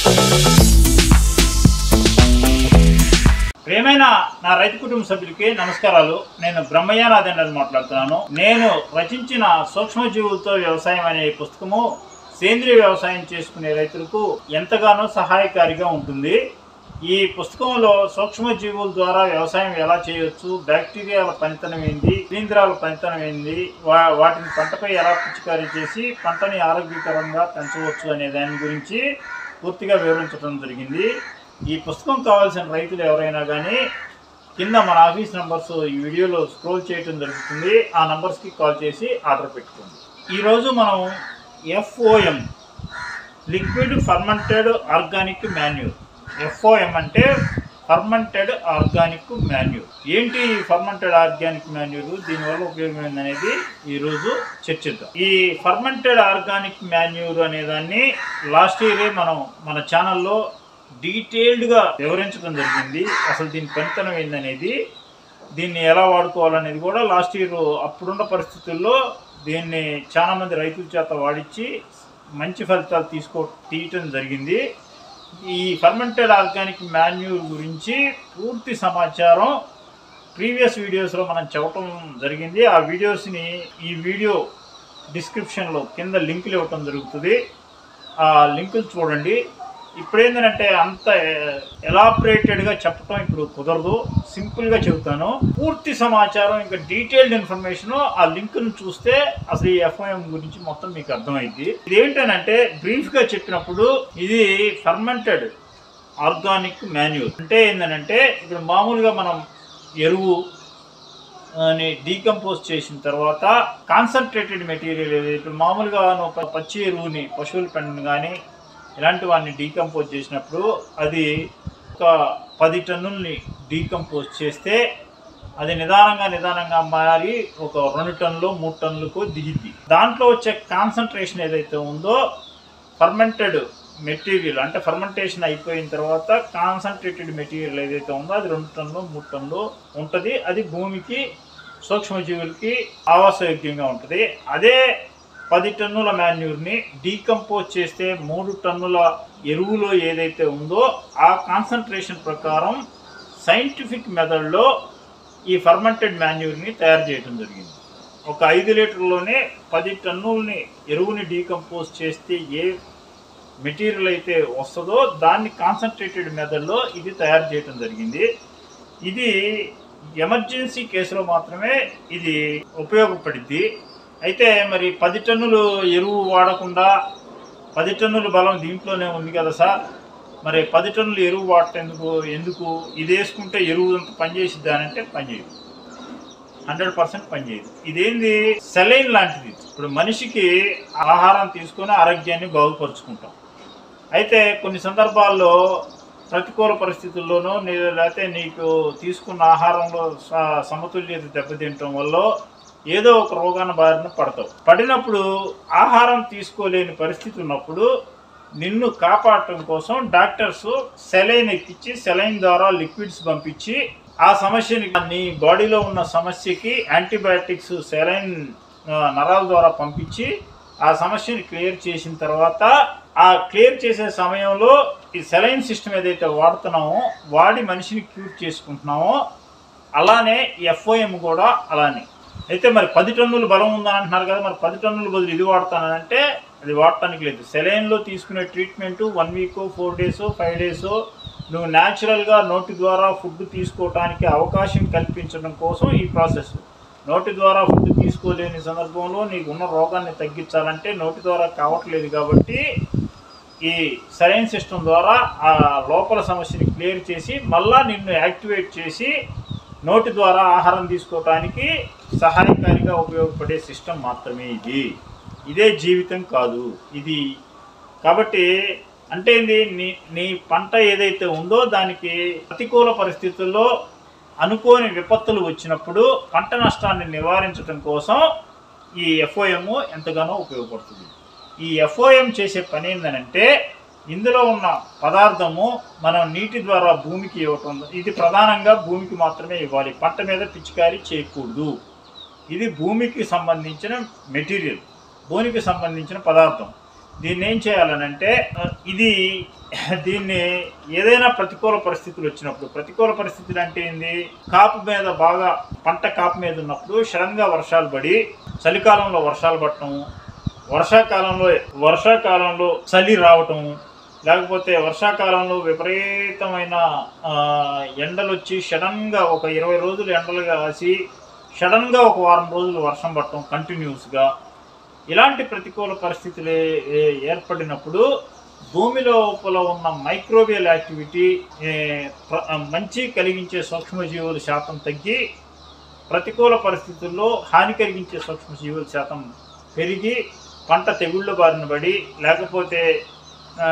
ప్రేమైన నా రైతు కుటుంబ సభ్యులకి నమస్కారాలు నేను బ్రహ్మయ్యనాథన్ మాట్లాడుతున్నాను నేను రచించిన సూక్ష్మజీవులతో వ్యవసాయం అనే ఈ పుస్తకము సేంద్రియ వ్యవసాయం చేసుకునే రైతులకు ఎంతగానో సహాయకారిగా ఉంటుంది ఈ పుస్తకంలో సూక్ష్మజీవుల ద్వారా వ్యవసాయం ఎలా చేయొచ్చు బ్యాక్టీరియాల పనితనం ఏంది శిలీంధ్రాల పనితనం ఏంది వా వాటిని పంటపై ఎలా పిచికారీ చేసి పంటని ఆరోగ్యకరంగా పెంచవచ్చు అనే దాని గురించి పూర్తిగా వివరించడం జరిగింది ఈ పుస్తకం కావాల్సిన రైతులు ఎవరైనా కానీ కింద మన ఆఫీస్ నంబర్స్ ఈ వీడియోలో స్క్రోల్ చేయడం జరుగుతుంది ఆ నంబర్స్కి కాల్ చేసి ఆర్డర్ పెట్టుకోండి ఈరోజు మనం FOM liquid fermented organic manure FOM అంటే ఫర్మెంటెడ్ ఆర్గానిక్ మాన్యూర్ ఏంటి ఫర్మెంటెడ్ ఆర్గానిక్ మాన్యూర్ దీనివల్ల ఉపయోగం ఏందనేది ఈరోజు చర్చిద్దాం ఈ ఫర్మెంటెడ్ ఆర్గానిక్ మాన్యూర్ అనే దాన్ని లాస్ట్ ఇయరే మనం మన ఛానల్లో డీటెయిల్డ్గా వివరించడం జరిగింది అసలు దీని పనితనం ఏందనేది దీన్ని ఎలా వాడుకోవాలనేది కూడా లాస్ట్ ఇయర్ అప్పుడున్న పరిస్థితుల్లో దీన్ని చాలా మంది రైతుల చేత వాడించి మంచి ఫలితాలు తీసుకో తీయటం జరిగింది ఈ ఫర్మెంటెడ్ ఆర్గానిక్ మాన్యూర్ గురించి పూర్తి సమాచారం ప్రీవియస్ వీడియోస్లో మనం చెప్పటం జరిగింది ఆ వీడియోస్ని ఈ వీడియో డిస్క్రిప్షన్లో కింద లింకులు ఇవ్వటం జరుగుతుంది ఆ లింకులు చూడండి ఇప్పుడు ఏంటంటే అంత ఎలాబరేటెడ్గా చెప్పటం ఇప్పుడు కుదరదు సింపుల్గా చెబుతాను పూర్తి సమాచారం ఇంకా డీటెయిల్డ్ ఇన్ఫర్మేషన్ ఆ లింక్ను చూస్తే అసలు ఈ ఎఫ్ఐఎం గురించి మొత్తం మీకు అర్థమైంది ఇది ఏంటంటే బ్రీఫ్గా చెప్పినప్పుడు ఇది ఫర్మెంటెడ్ ఆర్గానిక్ మాన్యూర్ అంటే ఏంటంటే ఇప్పుడు మామూలుగా మనం ఎరువు అని డీకంపోజ్ చేసిన తర్వాత కాన్సన్ట్రేటెడ్ మెటీరియల్ ఏది ఇప్పుడు మామూలుగా నువ్వు ప- పచ్చి ఎరువుని పశువుల పెండని కానీ ఇలాంటి వాటిని డీకంపోజ్ చేసినప్పుడు అది ఒక పది టన్నుల్ని డీకంపోజ్ చేస్తే అది నిదానంగా నిదానంగా మారి ఒక రెండు టన్నులు మూడు టన్నులకు దిగిద్ది దాంట్లో వచ్చే కాన్సన్ట్రేషన్ ఏదైతే ఉందో ఫర్మెంటెడ్ మెటీరియల్ అంటే ఫర్మెంటేషన్ అయిపోయిన తర్వాత కాన్సన్ట్రేటెడ్ మెటీరియల్ ఏదైతే ఉందో అది రెండు టన్నులు మూడు టన్నులు ఉంటుంది అది భూమికి సూక్ష్మజీవులకి ఆవాసయోగ్యంగా ఉంటుంది అదే పది టన్నుల మాన్యూర్ని డీకంపోజ్ చేస్తే మూడు టన్నుల ఎరువులో ఏదైతే ఉందో ఆ కాన్సన్ట్రేషన్ ప్రకారం సైంటిఫిక్ మెథడ్లో ఈ ఫర్మెంటెడ్ మాన్యూర్ని తయారు చేయడం జరిగింది ఒక ఐదు లీటర్లోనే పది టన్నుల్ని ఎరువుని డీకంపోజ్ చేస్తే ఏ మెటీరియల్ అయితే వస్తుందో దాన్ని కాన్సన్ట్రేటెడ్ మెథడ్లో ఇది తయారు చేయడం జరిగింది ఇది ఎమర్జెన్సీ కేసులో మాత్రమే ఇది ఉపయోగపడింది అయితే మరి పది టన్నులు ఎరువు వాడకుండా పది టన్నుల బలం దీంట్లోనే ఉంది కదా సార్ మరి పది టన్నులు ఎరువు వాడటం ఎందుకు ఇది వేసుకుంటే ఎరువు అంత పనిచేసిద్దా అని అంటే పనిచేయదు హండ్రెడ్ పర్సెంట్ పనిచేయదు ఇదేంది సెలైన్ లాంటిది ఇప్పుడు మనిషికి ఆహారం తీసుకొని ఆరోగ్యాన్ని బాగుపరుచుకుంటాం అయితే కొన్ని సందర్భాల్లో ప్రతికూల పరిస్థితుల్లోనూ నీ లేకపోతే నీకు తీసుకున్న ఆహారంలో స- సమతుల్యత దెబ్బతింటం వల్ల ఏదో ఒక రోగాన బారిన పడతావు పడినప్పుడు ఆహారం తీసుకోలేని పరిస్థితి ఉన్నప్పుడు నిన్ను కాపాడటం కోసం డాక్టర్స్ సెలైన్ ఎక్కించి సెలైన్ ద్వారా లిక్విడ్స్ పంపించి ఆ సమస్యని నీ బాడీలో ఉన్న సమస్యకి యాంటీబయాటిక్స్ సెలైన్ ఆ, నరాల ద్వారా పంపించి ఆ సమస్యని క్లియర్ చేసిన తర్వాత ఆ క్లియర్ చేసే సమయంలో ఈ సెలైన్ సిస్టమ్ ఏదైతే వాడుతున్నామో వాడి మనిషిని క్యూర్ చేసుకుంటున్నామో అలానే ఎఫ్ఓఎం కూడా అలానే అయితే మరి పది టన్నులు బలం ఉందని అంటున్నారు కదా మరి పది టన్నుల బదులు ఇది వాడతానంటే అది వాడటానికి లేదు సెలైన్లో తీసుకునే treatment one week four days five days నువ్వు న్యాచురల్గా నోటి ద్వారా ఫుడ్ తీసుకోవడానికి అవకాశం కల్పించడం కోసం ఈ ప్రాసెస్ నోటి ద్వారా ఫుడ్ తీసుకోలేని సందర్భంలో నీకు ఉన్న రోగాన్ని తగ్గించాలంటే నోటి ద్వారా కావట్లేదు కాబట్టి ఈ సరైన సిస్టమ్ ద్వారా ఆ లోపల సమస్యని క్లియర్ చేసి మళ్ళా నిన్ను యాక్టివేట్ చేసి నోటి ద్వారా ఆహారం తీసుకోవటానికి సహాయకారిగా ఉపయోగపడే సిస్టమ్ మాత్రమే ఇది ఇదే జీవితం కాదు ఇది కాబట్టి అంటే ఏంది నీ నీ పంట ఏదైతే ఉందో దానికి ప్రతికూల పరిస్థితుల్లో అనుకోని విపత్తులు వచ్చినప్పుడు పంట నష్టాన్ని నివారించడం కోసం ఈ ఎఫ్ఓఎం ఎంతగానో ఉపయోగపడుతుంది ఈ ఎఫ్ఓఎం చేసే పని ఏంటంటే ఇందులో ఉన్న పదార్థము మనం నీటి ద్వారా భూమికి ఇవ్వటం ఇది ప్రధానంగా భూమికి మాత్రమే ఇవ్వాలి పంట మీద పిచికారీ చేయకూడదు ఇది భూమికి సంబంధించిన మెటీరియల్ భూమికి సంబంధించిన పదార్థం దీన్ని ఏం చేయాలనంటే ఆ, ఇది దీన్ని ఏదైనా ప్రతికూల పరిస్థితులు వచ్చినప్పుడు ప్రతికూల పరిస్థితులు అంటే ఏంది కాపు మీద బాగా పంట కాపు మీద ఉన్నప్పుడు సడన్గా వర్షాలు పడి చలికాలంలో వర్షాలు పడటం వర్షాకాలంలో వర్షాకాలంలో చలి రావటం లేకపోతే వర్షాకాలంలో విపరీతమైన ఆ, ఎండలు వచ్చి సడన్గా ఒక ఇరవై రోజులు ఎండలు కాసి సడన్గా ఒక వారం రోజులు వర్షం పడటం కంటిన్యూస్గా ఇలాంటి ప్రతికూల పరిస్థితులు ఏ- ఏ- ఏర్పడినప్పుడు భూమి లోపల ఉన్న మైక్రోబియల్ యాక్టివిటీ ఏ, ప్ర- మంచి కలిగించే సూక్ష్మజీవుల శాతం తగ్గి ప్రతికూల పరిస్థితుల్లో హాని కలిగించే సూక్ష్మజీవుల శాతం పెరిగి పంట తెగుళ్ళ బారిన పడి లేకపోతే ఆ,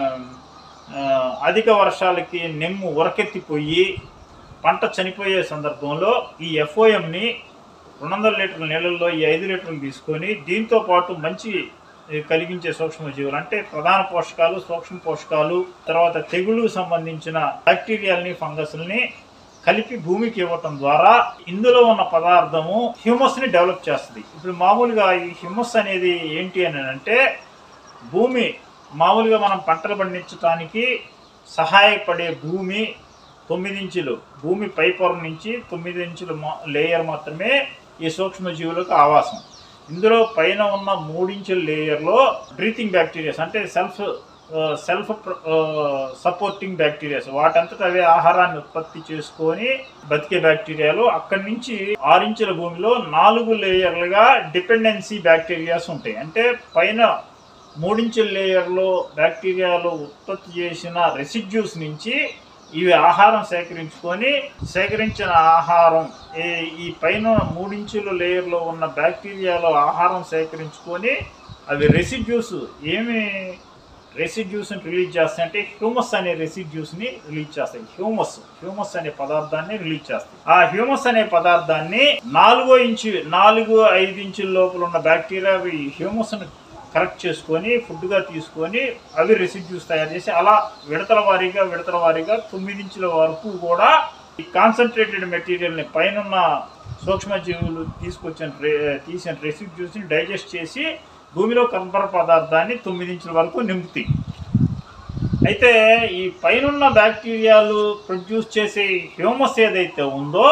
ఆ, అధిక వర్షాలకి నెమ్ము ఉరకెత్తిపోయి పంట చనిపోయే సందర్భంలో ఈ ఎఫ్ఓఎంని రెండు వందల లీటర్ల నీళ్ళల్లో ఈ ఐదు లీటర్లు తీసుకొని దీంతో పాటు మంచి ఏ, కలిగించే సూక్ష్మజీవులు అంటే ప్రధాన పోషకాలు సూక్ష్మ పోషకాలు తర్వాత తెగుళ్ళకు సంబంధించిన బ్యాక్టీరియాలని ఫంగస్ని కలిపి భూమికి ఇవ్వటం ద్వారా ఇందులో ఉన్న పదార్థము హ్యూమస్ ని డెవలప్ చేస్తుంది ఇప్పుడు మామూలుగా ఈ హ్యూమస్ అనేది ఏంటి అని అంటే భూమి మామూలుగా మనం పంటలు పండించడానికి సహాయపడే భూమి తొమ్మిది ఇంచులు భూమి పై పొర నుంచి తొమ్మిది ఇంచుల మా- లేయర్ మాత్రమే ఈ సూక్ష్మజీవులకు ఆవాసం ఇందులో పైన ఉన్న మూడించుల లేయర్లో బ్రీతింగ్ బ్యాక్టీరియాస్ అంటే సెల్ఫ్ సెల్ఫ్ సపోర్టింగ్ బ్యాక్టీరియాస్ వాటంతట అవే ఆహారాన్ని ఉత్పత్తి చేసుకొని బతికే బ్యాక్టీరియాలు అక్కడి నుంచి ఆరించుల భూమిలో నాలుగు లేయర్లుగా డిపెండెన్సీ బ్యాక్టీరియాస్ ఉంటాయి అంటే పైన మూడించుల లేయర్లో బ్యాక్టీరియాలు ఉత్పత్తి చేసిన రెసిడ్యూస్ నుంచి ఇవి ఆహారం సేకరించుకొని సేకరించిన ఆహారం ఈ- ఈ పైన మూడించుల లేయర్లో ఉన్న బ్యాక్టీరియాలో ఆహారం సేకరించుకొని అవి రెసిడ్యూస్ ఏమి రెసిడ్యూస్ని రిలీజ్ చేస్తాయి అంటే హ్యూమస్ అనే రెసిడ్యూస్ని రిలీజ్ చేస్తాయి హ్యూమస్ హ్యూమస్ అనే పదార్థాన్ని రిలీజ్ చేస్తాయి ఆ హ్యూమస్ అనే పదార్థాన్ని నాలుగో ఇంచు నాలుగు ఐదు ఇంచుల లోపల ఉన్న బ్యాక్టీరియా అవి హ్యూమస్ని కరెక్ట్ చేసుకొని ఫుడ్గా తీసుకొని అవి రెసిడ్యూస్ తయారు చేసి అలా విడతల వారీగా విడతల వారీగా తొమ్మిది ఇంచుల వరకు కూడా ఈ కాన్సన్ట్రేటెడ్ మెటీరియల్ని పైన సూక్ష్మజీవులు తీసుకొచ్చిన రే- తీసిన రెసిడ్యూస్ని డైజెస్ట్ చేసి భూమిలో కర్బన పదార్థాన్ని తొమ్మిది ఇంచుల వరకు నింపుతాయి అయితే ఈ పైనున్న బ్యాక్టీరియాలు ప్రొడ్యూస్ చేసే హ్యూమస్ ఏదైతే ఉందో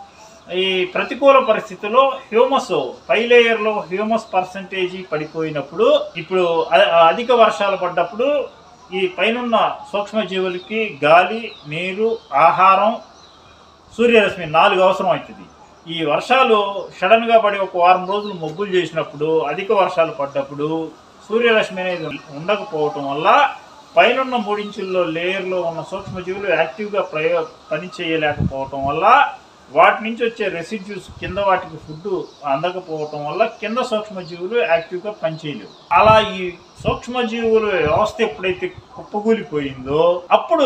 ఈ ప్రతికూల పరిస్థితుల్లో హ్యూమస్ పై లేయర్లో హ్యూమస్ పర్సంటేజీ పడిపోయినప్పుడు ఇప్పుడు అ- అధిక వర్షాలు పడ్డప్పుడు ఈ పైనున్న సూక్ష్మజీవులకి గాలి నీరు ఆహారం సూర్యరశ్మి నాలుగు అవసరం అవుతుంది ఈ వర్షాలు సడన్గా పడి ఒక వారం రోజులు మబ్బులు చేసినప్పుడు అధిక వర్షాలు పడ్డప్పుడు సూర్యరశ్మి అనేది ఉండకపోవటం వల్ల పైనున్న మూడించుల్లో లేయర్లో ఉన్న సూక్ష్మజీవులు యాక్టివ్గా ప్రయో పని చేయలేకపోవటం వల్ల వాటి నుంచి వచ్చే రెసిడ్యూస్ కింద వాటికి ఫుడ్ అందకపోవటం వల్ల కింద సూక్ష్మజీవులు యాక్టివ్గా పనిచేయలేవు అలా ఈ సూక్ష్మజీవుల వ్యవస్థ ఎప్పుడైతే కుప్పకూలిపోయిందో అప్పుడు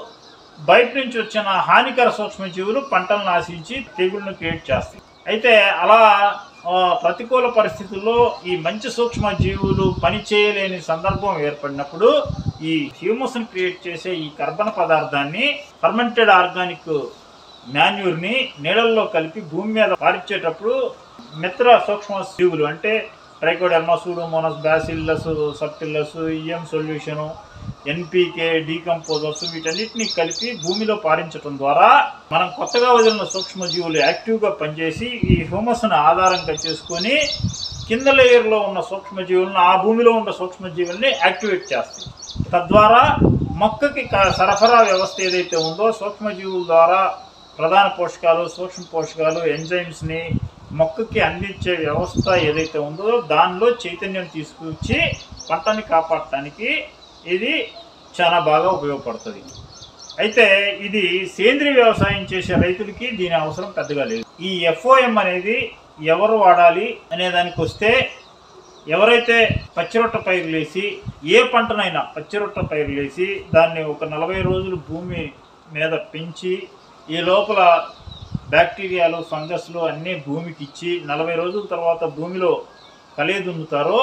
బయట నుంచి వచ్చిన హానికర సూక్ష్మజీవులు పంటలను ఆశించి తెగుళ్ళను క్రియేట్ చేస్తాయి అయితే అలా ఆ, ప్రతికూల పరిస్థితుల్లో ఈ మంచి సూక్ష్మజీవులు పని చేయలేని సందర్భం ఏర్పడినప్పుడు ఈ హ్యూమస్ని క్రియేట్ చేసే ఈ కర్బన పదార్థాన్ని ఫర్మెంటెడ్ ఆర్గానిక్ మాన్యూర్ని నీళ్ళల్లో కలిపి భూమి మీద పారించేటప్పుడు మిత్ర సూక్ష్మ జీవులు అంటే trichoderma pseudomonas bacillus subtilis EM solution NPK decomposers వీటన్నిటిని కలిపి భూమిలో పారించడం ద్వారా మనం కొత్తగా వదిలిన సూక్ష్మజీవులు యాక్టివ్గా పనిచేసి ఈ హ్యూమస్ను ఆధారంగా చేసుకొని కింద లేయర్లో ఉన్న సూక్ష్మజీవులను ఆ భూమిలో ఉన్న సూక్ష్మజీవుల్ని యాక్టివేట్ చేస్తాయి తద్వారా మొక్కకి క- సరఫరా వ్యవస్థ ఏదైతే ఉందో సూక్ష్మజీవుల ద్వారా ప్రధాన పోషకాలు సూక్ష్మ పోషకాలు ఎంజైమ్స్ని మొక్కకి అందించే వ్యవస్థ ఏదైతే ఉందో దానిలో చైతన్యం తీసుకొచ్చి పంటని కాపాడటానికి ఇది చాలా బాగా ఉపయోగపడుతుంది అయితే ఇది సేంద్రియ వ్యవసాయం చేసే రైతులకి దీని అవసరం పెద్దగా లేదు ఈ ఎఫ్ఓఎం అనేది ఎవరు వాడాలి అనే దానికి వస్తే ఎవరైతే పచ్చిరొట్ట పైరులేసి ఏ పంటనైనా పచ్చిరొట్ట పైరులేసి దాన్ని ఒక నలభై రోజులు భూమి మీద పెంచి ఈ లోపల బ్యాక్టీరియాలు ఫంగస్లు అన్నీ భూమికి ఇచ్చి నలభై రోజుల తర్వాత భూమిలో కలియదున్నుతారో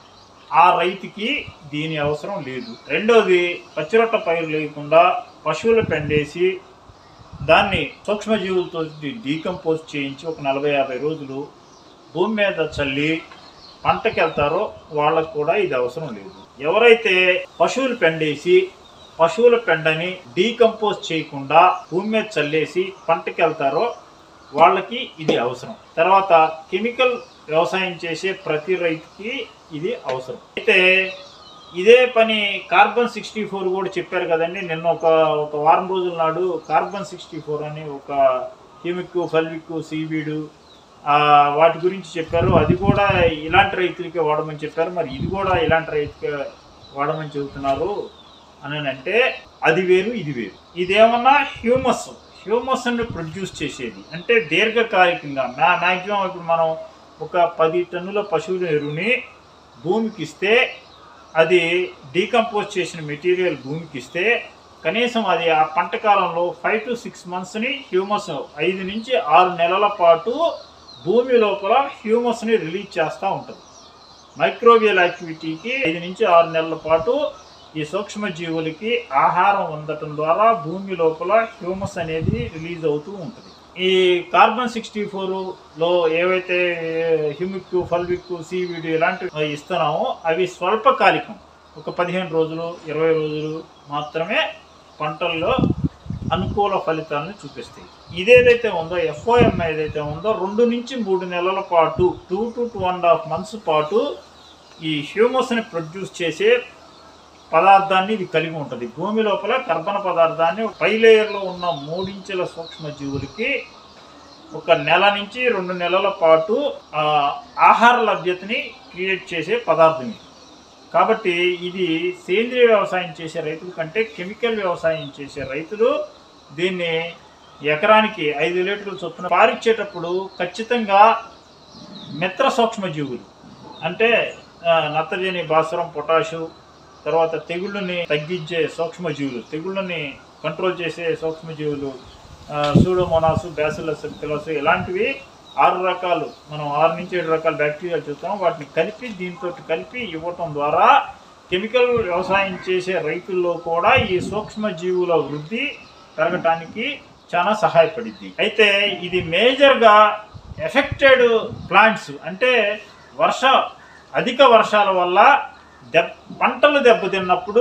ఆ రైతుకి దీని అవసరం లేదు రెండోది పచ్చిరొట్ట పైరు లేకుండా పశువుల పెండేసి దాన్ని సూక్ష్మజీవులతో డీకంపోజ్ చేయించి ఒక నలభై యాభై రోజులు భూమి మీద చల్లి పంటకి వెళ్తారో వాళ్ళకు కూడా ఇది అవసరం లేదు ఎవరైతే పశువులు పెండేసి పశువుల పెండని డీకంపోజ్ చేయకుండా భూమి మీద చల్లేసి పంటకి వెళ్తారో వాళ్ళకి ఇది అవసరం తర్వాత కెమికల్ వ్యవసాయం చేసే ప్రతి రైతుకి ఇది అవసరం అయితే ఇదే పని కార్బన్ సిక్స్టీ ఫోర్ కూడా చెప్పారు కదండి నిన్న ఒక ఒక వారం రోజుల నాడు కార్బన్ సిక్స్టీ ఫోర్ అని ఒక హిమిక్ ఫల్విక్ సీవీడు ఆ, వాటి గురించి చెప్పారు అది కూడా ఇలాంటి రైతులకే వాడమని చెప్పారు మరి ఇది కూడా ఇలాంటి రైతుకే వాడమని చెబుతున్నారు అని అంటే అది వేరు ఇది వేరు ఇదేమన్నా హ్యూమస్ హ్యూమస్ ని ప్రొడ్యూస్ చేసేది అంటే దీర్ఘకాలికంగా మ్యా మ్యాక్సిమం ఇప్పుడు మనం ఒక పది టన్నుల పశువుల ఎరువుని భూమికి ఇస్తే అది డీకంపోజ్ చేసిన మెటీరియల్ భూమికి ఇస్తే కనీసం అది ఆ పంట కాలంలో ఫైవ్ టు సిక్స్ మంత్స్ని హ్యూమస్ ఐదు నుంచి ఆరు నెలల పాటు భూమి లోపల హ్యూమస్ని రిలీజ్ చేస్తూ ఉంటుంది మైక్రోబియల్ యాక్టివిటీకి ఐదు నుంచి ఆరు నెలల పాటు ఈ సూక్ష్మజీవులకి ఆహారం అందటం ద్వారా భూమి లోపల హ్యూమస్ అనేది రిలీజ్ అవుతూ ఉంటుంది ఈ కార్బన్ సిక్స్టీ లో ఏవైతే హ్యూమిక్ ఫల్విక్ సీవీడ్ ఇలాంటివి ఇస్తున్నామో అవి స్వల్పకాలికం ఒక పదిహేను రోజులు ఇరవై రోజులు మాత్రమే పంటల్లో అనుకూల ఫలితాలను చూపిస్తాయి ఇదేదైతే ఉందో ఎఫ్ఓఎం ఏదైతే ఉందో రెండు నుంచి మూడు నెలల పాటు two to two and half months పాటు ఈ హ్యూమస్ని ప్రొడ్యూస్ చేసే పదార్థాన్ని ఇది కలిగి ఉంటుంది భూమి లోపల కర్బన పదార్థాన్ని పై లేయర్లో ఉన్న మూడించెల సూక్ష్మజీవులకి ఒక నెల నుంచి రెండు నెలల పాటు ఆ, ఆహార లభ్యతని క్రియేట్ చేసే పదార్థం ఇది కాబట్టి ఇది సేంద్రియ వ్యవసాయం చేసే రైతుల కంటే కెమికల్ వ్యవసాయం చేసే రైతులు దీన్ని ఎకరానికి ఐదు లీటర్ల చొప్పున పారిచ్చేటప్పుడు ఖచ్చితంగా మిత్ర సూక్ష్మజీవులు అంటే ఆ, నత్రజని భాస్వరం పొటాషు తర్వాత తెగుళ్ళని తగ్గించే సూక్ష్మజీవులు తెగుళ్ళని కంట్రోల్ చేసే సూక్ష్మజీవులు ఆ, సూడోమోనాసు బ్యాసిలస్ పిలస్ ఇలాంటివి ఆరు రకాలు మనం ఆరు నుంచి ఏడు రకాల బ్యాక్టీరియాలు చూస్తాం వాటిని కలిపి దీంతో కలిపి ఇవ్వటం ద్వారా కెమికల్ వ్యవసాయం చేసే రైతుల్లో కూడా ఈ సూక్ష్మజీవుల వృద్ధి పెరగటానికి చాలా సహాయపడింది అయితే ఇది మేజర్గా ఎఫెక్టెడ్ ప్లాంట్స్ అంటే వర్ష అధిక వర్షాల వల్ల దెబ్ పంటలు దెబ్బతిన్నప్పుడు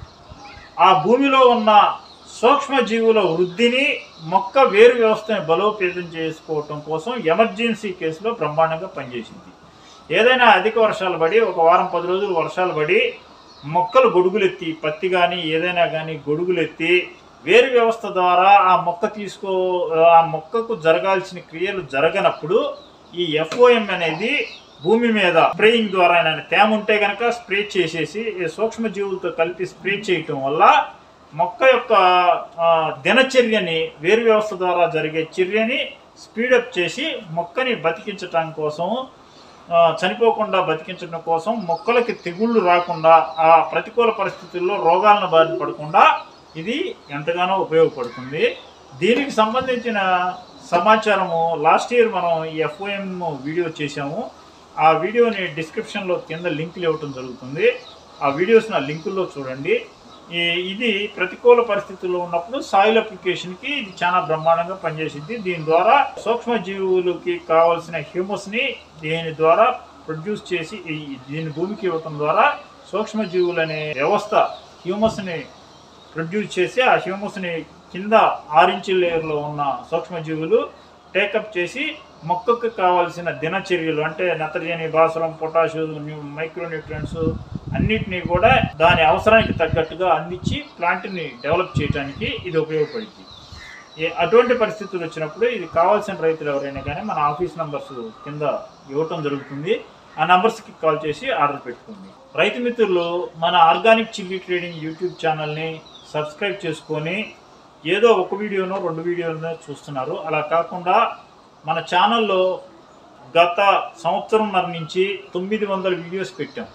ఆ భూమిలో ఉన్న సూక్ష్మజీవుల వృద్ధిని మొక్క వేరు వ్యవస్థని బలోపేతం చేసుకోవటం కోసం ఎమర్జెన్సీ కేసులో బ్రహ్మాండంగా పనిచేసింది ఏదైనా అధిక వర్షాలు పడి ఒక వారం పది రోజులు వర్షాలు పడి మొక్కలు గొడుగులెత్తి పత్తి కానీ ఏదైనా కానీ గొడుగులెత్తి వేరు వ్యవస్థ ద్వారా ఆ మొక్క తీసుకో ఆ మొక్కకు జరగాల్సిన క్రియలు జరగనప్పుడు ఈ ఎఫ్ఓఎం అనేది భూమి మీద స్ప్రేయింగ్ ద్వారా ఆయన తేమ ఉంటే కనుక స్ప్రే చేసేసి ఈ సూక్ష్మజీవులతో కలిపి స్ప్రే చేయటం వల్ల మొక్క యొక్క ఆ, దినచర్యని వేరు వ్యవస్థ ద్వారా జరిగే చర్యని స్పీడప్ చేసి మొక్కని బతికించటం కోసం ఆ, చనిపోకుండా బతికించడం కోసం మొక్కలకి తెగుళ్ళు రాకుండా ఆ ప్రతికూల పరిస్థితుల్లో రోగాలను బారిన పడకుండా ఇది ఎంతగానో ఉపయోగపడుతుంది దీనికి సంబంధించిన సమాచారము లాస్ట్ ఇయర్ మనం ఈ ఎఫ్ఓఎం వీడియో చేశాము ఆ వీడియోని డిస్క్రిప్షన్లో కింద లింకులు ఇవ్వటం జరుగుతుంది ఆ వీడియోస్ నా లింకుల్లో చూడండి ఈ ఇది ప్రతికూల పరిస్థితుల్లో ఉన్నప్పుడు సాయిల్ అప్లికేషన్కి ఇది చాలా బ్రహ్మాండంగా పనిచేసింది దీని ద్వారా సూక్ష్మజీవులకి కావాల్సిన హ్యూమస్ని దీని ద్వారా ప్రొడ్యూస్ చేసి ఈ- దీని భూమికి ఇవ్వటం ద్వారా సూక్ష్మజీవులు అనే వ్యవస్థ హ్యూమస్ని ప్రొడ్యూస్ చేసి ఆ హ్యూమస్ని కింద ఆరెంజ్ లేయర్లో ఉన్న సూక్ష్మజీవులు టేకప్ చేసి మొక్కకు కావాల్సిన దినచర్యలు అంటే నత్రజని భాస్వరం పొటాషు మైక్రోన్యూట్రియన్స్ అన్నిటినీ కూడా దాని అవసరానికి తగ్గట్టుగా అందించి ప్లాంట్ని డెవలప్ చేయడానికి ఇది ఉపయోగపడింది ఏ- అటువంటి పరిస్థితులు వచ్చినప్పుడు ఇది కావాల్సిన రైతులు ఎవరైనా కానీ మన ఆఫీస్ నంబర్స్ కింద ఇవ్వటం జరుగుతుంది ఆ నంబర్స్కి కాల్ చేసి ఆర్డర్ పెట్టుకోండి రైతు మిత్రులు మన ఆర్గానిక్ చిల్లీ ట్రేడింగ్ యూట్యూబ్ ఛానల్ని సబ్స్క్రైబ్ చేసుకొని ఏదో ఒక వీడియోనో రెండు వీడియోనో చూస్తున్నారు అలా కాకుండా మన ఛానల్లో గత సంవత్సరంన్నర నుంచి తొమ్మిది వందల వీడియోస్ పెట్టాం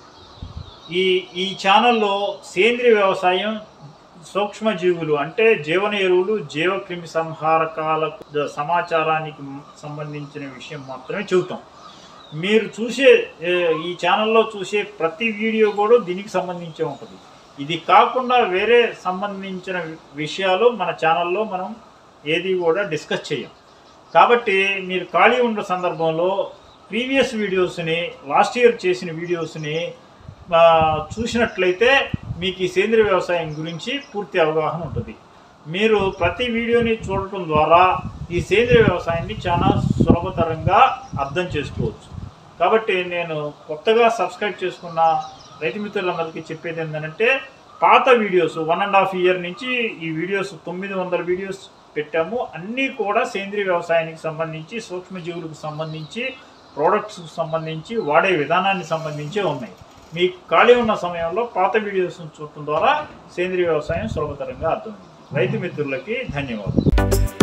ఈ ఈ ఛానల్లో సేంద్రియ వ్యవసాయం సూక్ష్మజీవులు అంటే జీవన ఎరువులు జీవక్రిమి సంహారకాల సమాచారానికి సంబంధించిన విషయం మాత్రమే చెబుతాం మీరు చూసే ఏ, ఈ ఛానల్లో చూసే ప్రతి వీడియో కూడా దీనికి సంబంధించే ఉంటుంది ఇది కాకుండా వేరే సంబంధించిన విషయాలు మన ఛానల్లో మనం ఏది కూడా డిస్కస్ చేయం కాబట్టి మీరు ఖాళీ ఉన్న సందర్భంలో ప్రీవియస్ వీడియోస్ని లాస్ట్ ఇయర్ చేసిన వీడియోస్ని ఆ, చూసినట్లయితే మీకు ఈ సేంద్రియ వ్యవసాయం గురించి పూర్తి అవగాహన ఉంటుంది మీరు ప్రతి వీడియోని చూడటం ద్వారా ఈ సేంద్రియ వ్యవసాయాన్ని చాలా సులభతరంగా అర్థం చేసుకోవచ్చు కాబట్టి నేను కొత్తగా సబ్స్క్రైబ్ చేసుకున్న రైతు మిత్రులందరికీ చెప్పేది ఏంటంటే పాత videos one and half year నుంచి ఈ వీడియోస్ తొమ్మిది వందల వీడియోస్ పెట్టాము అన్నీ కూడా సేంద్రియ వ్యవసాయానికి సంబంధించి సూక్ష్మజీవులకు సంబంధించి ప్రోడక్ట్స్కి సంబంధించి వాడే విధానాన్ని సంబంధించి ఉన్నాయి మీకు ఖాళీ ఉన్న సమయంలో పాత వీడియోస్ చూడటం ద్వారా సేంద్రియ వ్యవసాయం సులభతరంగా అర్థమైంది రైతు మిత్రులకి ధన్యవాదాలు